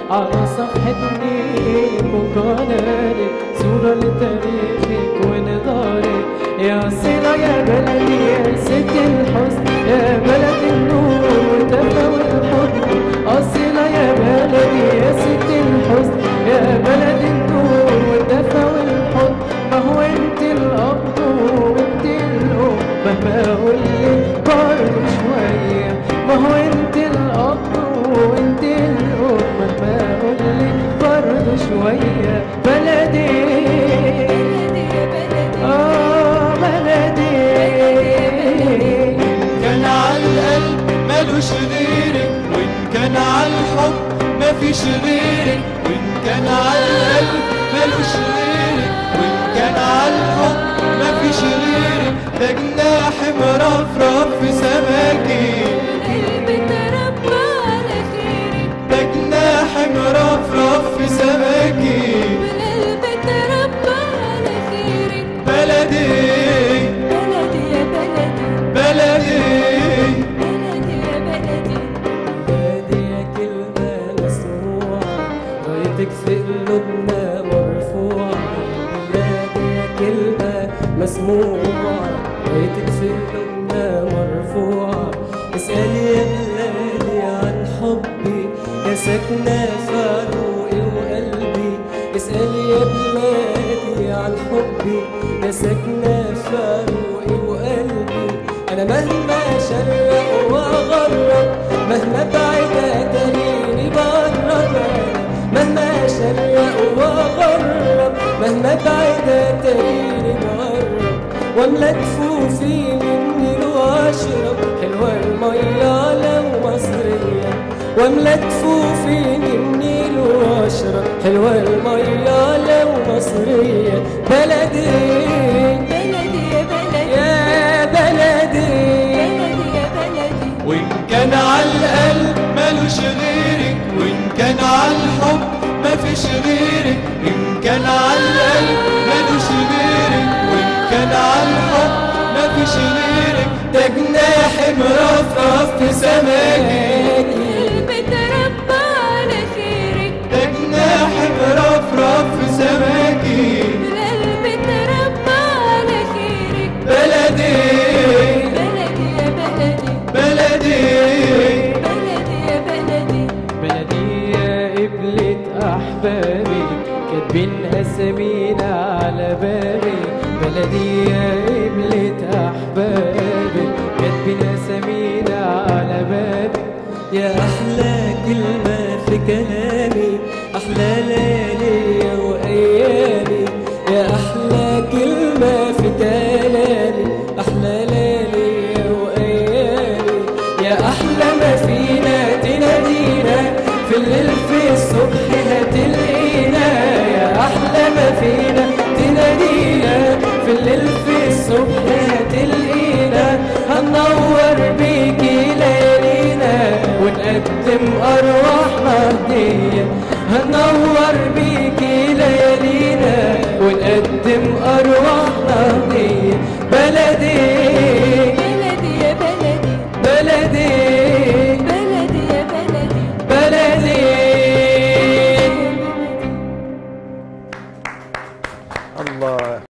على صفحة النيل وقناتك صورة لتاريخك ونضالك يا صلة يا بلدي يا ست الحسن يا بلد النور والدفى والحضن أصيلة يا بلدي يا ست الحسن يا بلد النور والدفى والحضن ما هو انت الأب وانت الأم مهما أقولك برضه شوية ما هو انت الأب وانت الأم مهما أقولك برضه شوية بلدي بلدي يا بلدي آه بلدي كان على القلب ملوش غيرك وإن كان على الحب مفيش غيرك وإن كان على القلب ملوش غيرك وإن كان على الحب مفيش غيرك ده جناح مرفرف في سماكي والقلب تربى على خيرك ده جناح مرفرف في سماكي والقلب تربى على خيرك بلدي بلدي يا بلدي بلدي بلدي يا بلدي هذه كلمة مسموعة رايتك في قلوبنا مرفوعة هذه كلمة مسموعة رايتك في قلوبنا مرفوعة اسألي يا بلادي عن حبي يا ساكنة في عروقي وقلبي اسألي يا بلادي عن حبي يا ساكنة في عروقي وقلبي أنا مهما شرق وأغرب مهما بعد تريني بقرب مهما شرق وأغرب مهما بعد تريني بقرب واملى كفوفي مني واشرب حلوة المية لو مصرية واملى كفوفي مني واشرب حلوة المية لو مصرية بلدي بلدي يا بلدي يا بلدي بلدي يا بلدي وإن كان على القلب ملوش غيرك وإن كان على الحب مفيش غيرك إن كان على القلب ملوش غيرك وإن كان على الحب مفيش غيرك ده جناح مرفرف في سماكي والقلب تربى على خيرك ده جناح مرفرف في سماكي والقلب تربى على خيرك بلدي بلدي يا بلدي بلدي بلدي يا بلدي بلدي يا قبلة أحبابي كاتبين أسامينا على بابي بلدي يا قبلة أحبابي كاتبين أسامينا على بابي يا أحلى كلمة في كلامي أحلى ليالي وأيامي يا أحلى كلمة في كلامي أحلى ليالي وأيامي يا أحلى ما فينا تنادينا في الليل في الصبح هتلاقينا يا أحلى ما فينا تنادينا في الليل في الصبح هتلاقينا هننور بيكي ليالينا ونقدم أرواحنا هدية هننور بيكي ليالينا ونقدم أرواحنا هدية بلدي بلدي يا بلدي بلدي بلدي يا بلدي بلدي الله